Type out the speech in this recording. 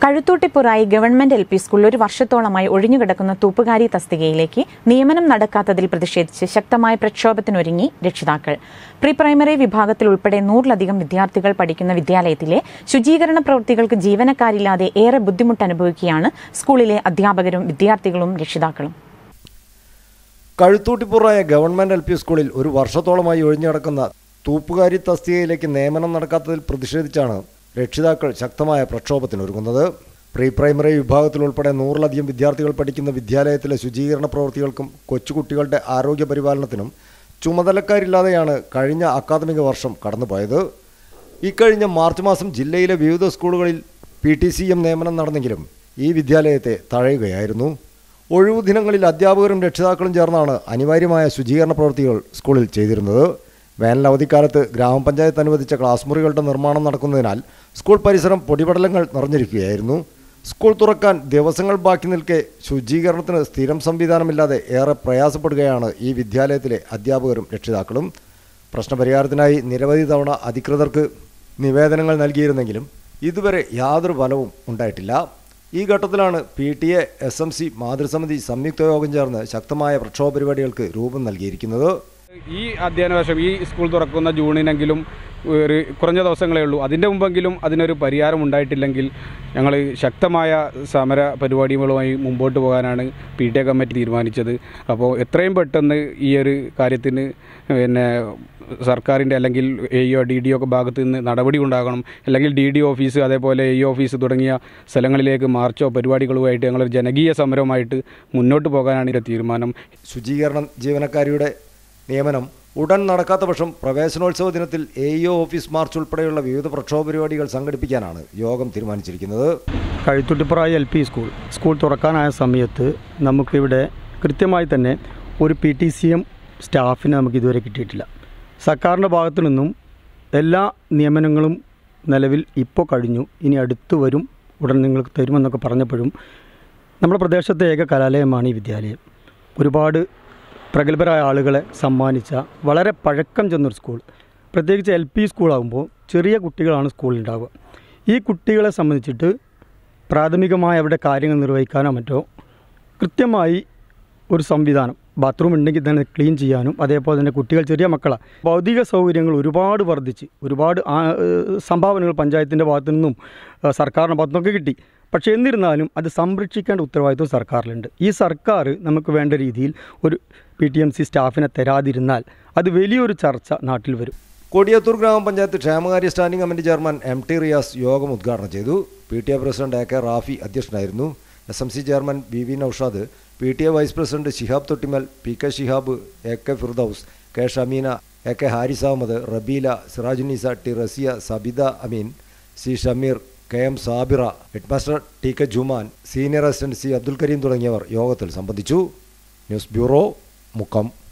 കഴുത്തൂട്ടിപ്പുറായി government L P സ്കൂളിൽ ഒരു വർഷത്തോളമായി ഒഴിഞ്ഞുകിടക്കുന്ന തൂപ്പുകാരി തസ്തികയിലേക്ക് നിയമനം നടക്കാത്തതിൽ പ്രതിഷേധിച്ച് ശക്തമായ പ്രക്ഷോഭത്തിനൊരുങ്ങി രക്ഷിതാക്കൾ പ്രീ പ്രൈമറി വിഭാഗത്തിൽ ഉൾപ്പെടെ നൂറിലധികം വിദ്യാർത്ഥികൾ പഠിക്കുന്ന വിദ്യാലയത്തിലെ ശുചീകരണ പ്രവൃത്തികൾക്ക് ജീവനക്കാരില്ലാതെ ഏറെ ബുദ്ധിമുട്ട് അനുഭവിക്കുകയാണ് സ്കൂളിലെ അധ്യാപകരും വിദ്യാർത്ഥികളും രക്ഷിതാക്കളും കഴുത്തൂട്ടിപ്പുറായ ഗവൺമെന്റ് എൽ പി സ്കൂളിൽ ഒരു വർഷത്തോളമായി ഒഴിഞ്ഞുകിടക്കുന്ന തൂപ്പുകാരി തസ്തികയിലേക്ക് നിയമനം നടക്കാത്തതിൽ പ്രതിഷേധിച്ചാണ് രക്ഷിതാക്കൾ ശക്തമായ പ്രക്ഷോഭത്തിനൊരുങ്ങുന്നത് പ്രീ പ്രൈമറി വിഭാഗത്തിൽ ഉൾപ്പെടെ നൂറിലധികം വിദ്യാർത്ഥികൾ പഠിക്കുന്ന വിദ്യാലയത്തിലെ ശുചീകരണ പ്രവൃത്തികൾക്കും കൊച്ചുകുട്ടികളുടെ ആരോഗ്യ പരിപാലനത്തിനും ചുമതലക്കാരില്ലാതെയാണ് കഴിഞ്ഞ അക്കാദമിക വർഷം കടന്നുപോയത് ഇക്കഴിഞ്ഞ മാർച്ച് മാസം ജില്ലയിലെ വിവിധ സ്കൂളുകളിൽ പി ടി സി എം നിയമനം നടന്നെങ്കിലും ഈ വിദ്യാലയത്തെ തഴയുകയായിരുന്നു ഒഴിവു ദിനങ്ങളിൽ അധ്യാപകരും രക്ഷിതാക്കളും ചേർന്നാണ് അനിവാര്യമായ ശുചീകരണ പ്രവൃത്തികൾ സ്കൂളിൽ ചെയ്തിരുന്നത് വേനൽ അവധിക്കാലത്ത് ഗ്രാമപഞ്ചായത്ത് അനുവദിച്ച ക്ലാസ് മുറികളുടെ നിർമ്മാണം നടക്കുന്നതിനാൽ സ്കൂൾ പരിസരം പൊടിപടലങ്ങൾ നിറഞ്ഞിരിക്കുകയായിരുന്നു സ്കൂൾ തുറക്കാൻ ദിവസങ്ങൾ ബാക്കി നിൽക്കെ ശുചീകരണത്തിന് സ്ഥിരം സംവിധാനമില്ലാതെ ഏറെ പ്രയാസപ്പെടുകയാണ് ഈ വിദ്യാലയത്തിലെ അധ്യാപകരും രക്ഷിതാക്കളും പ്രശ്നപരിഹാരത്തിനായി നിരവധി തവണ അധികൃതർക്ക് നിവേദനങ്ങൾ നൽകിയിരുന്നെങ്കിലും ഇതുവരെ യാതൊരു ഫലവും ഉണ്ടായിട്ടില്ല ഈ ഘട്ടത്തിലാണ് P T A S M C മാതൃസമിതി സംയുക്ത യോഗം ചേർന്ന് ശക്തമായ പ്രക്ഷോഭ പരിപാടികൾക്ക് രൂപം നൽകിയിരിക്കുന്നത് ഈ അധ്യയന വർഷം ഈ സ്കൂൾ തുറക്കുന്ന ജൂണിനെങ്കിലും ഒരു കുറഞ്ഞ ദിവസങ്ങളേ ഉള്ളൂ അതിൻ്റെ മുമ്പെങ്കിലും അതിനൊരു പരിഹാരം ഉണ്ടായിട്ടില്ലെങ്കിൽ ഞങ്ങൾ ശക്തമായ സമര പരിപാടികളുമായി മുമ്പോട്ട് പോകാനാണ് പി ടി എ കമ്മിറ്റി തീരുമാനിച്ചത് അപ്പോൾ എത്രയും പെട്ടെന്ന് ഈ ഒരു കാര്യത്തിന് പിന്നെ സർക്കാരിൻ്റെ അല്ലെങ്കിൽ എ ഇ ഡി ഡി ഒക്കെ ഭാഗത്ത് നിന്ന് നടപടി ഉണ്ടാകണം അല്ലെങ്കിൽ ഡി ഡി ഓഫീസ് അതേപോലെ എ ഓഫീസ് തുടങ്ങിയ സ്ഥലങ്ങളിലേക്ക് മാർച്ചോ പരിപാടികളുമായിട്ട് ഞങ്ങളൊരു ജനകീയ സമരമായിട്ട് മുന്നോട്ട് പോകാനാണ് ഇതിൻ്റെ തീരുമാനം ശുചീകരണ ജീവനക്കാരിയുടെ നിയമനം ഉടൻ നടക്കാത്ത പക്ഷം പ്രവേശനോത്സവ ദിനത്തിൽ എ ഇ ഓഫീസ് മാർച്ച് ഉൾപ്പെടെയുള്ള വിവിധ പ്രക്ഷോഭ പരിപാടികൾ സംഘടിപ്പിക്കാനാണ് യോഗം തീരുമാനിച്ചിരിക്കുന്നത് കഴുത്തുട്ടിപ്പുറായി എൽ പി സ്കൂൾ സ്കൂൾ തുറക്കാനായ സമയത്ത് നമുക്കിവിടെ കൃത്യമായി തന്നെ ഒരു പി ടി സി എം സ്റ്റാഫിനെ നമുക്ക് ഇതുവരെ കിട്ടിയിട്ടില്ല സർക്കാരിൻ്റെ ഭാഗത്തു നിന്നും എല്ലാ നിയമനങ്ങളും നിലവിൽ ഇപ്പോൾ കഴിഞ്ഞു ഇനി അടുത്ത് വരും ഉടൻ നിങ്ങൾക്ക് തരുമെന്നൊക്കെ പറഞ്ഞപ്പോഴും നമ്മുടെ പ്രദേശത്തെ ഏക കലാലയമാണ് ഈ വിദ്യാലയം ഒരുപാട് പ്രഗത്ഭരായ ആളുകളെ സമ്മാനിച്ച വളരെ പഴക്കം ചെന്നൊരു സ്കൂൾ പ്രത്യേകിച്ച് എൽ പി സ്കൂളാകുമ്പോൾ ചെറിയ കുട്ടികളാണ് സ്കൂളിലുണ്ടാവുക ഈ കുട്ടികളെ സംബന്ധിച്ചിട്ട് പ്രാഥമികമായ അവരുടെ കാര്യങ്ങൾ നിർവഹിക്കാനോ മറ്റോ കൃത്യമായി ഒരു സംവിധാനം ബാത്റൂം ഉണ്ടെങ്കിൽ തന്നെ ക്ലീൻ ചെയ്യാനും അതേപോലെ തന്നെ കുട്ടികൾ ചെറിയ മക്കളാണ് ഭൗതിക സൗകര്യങ്ങൾ ഒരുപാട് വർദ്ധിച്ച് ഒരുപാട് ആ- ഏഹ് സംഭാവനകൾ പഞ്ചായത്തിൻ്റെ ഭാഗത്തു നിന്നും ഏഹ് സർക്കാരിൻ്റെ ഭാഗത്തു നിന്നൊക്കെ കിട്ടി പക്ഷേ എന്നിരുന്നാലും അത് സംരക്ഷിക്കേണ്ട ഉത്തരവാദിത്വം സർക്കാരിലുണ്ട് ഈ സർക്കാർ നമുക്ക് വേണ്ട രീതിയിൽ ഒരു പി ടി എം സി സ്റ്റാഫിനെ തരാതിരുന്നാൽ അത് വലിയൊരു ചർച്ച നാട്ടിൽ വരും കൊടിയത്തൂർ ഗ്രാമപഞ്ചായത്ത് ക്ഷേമകാര്യ standing committee chairman M T Riyas യോഗം ഉദ്ഘാടനം ചെയ്തു P T A president A K Rafi അധ്യക്ഷനായിരുന്നു S M C chairman V V Noushad P T A vice president Shihab Thottimal P K Shihab A K Firdous K Shameena A K Haris Ahammed Rabeela Sirajunnisa T Rasiya Sabitha Ameen C Shameer K M Sabira headmaster T K Juman senior assistant C Abdul Kareem തുടങ്ങിയവർ യോഗത്തിൽ സംബന്ധിച്ചു news bureau Mukkam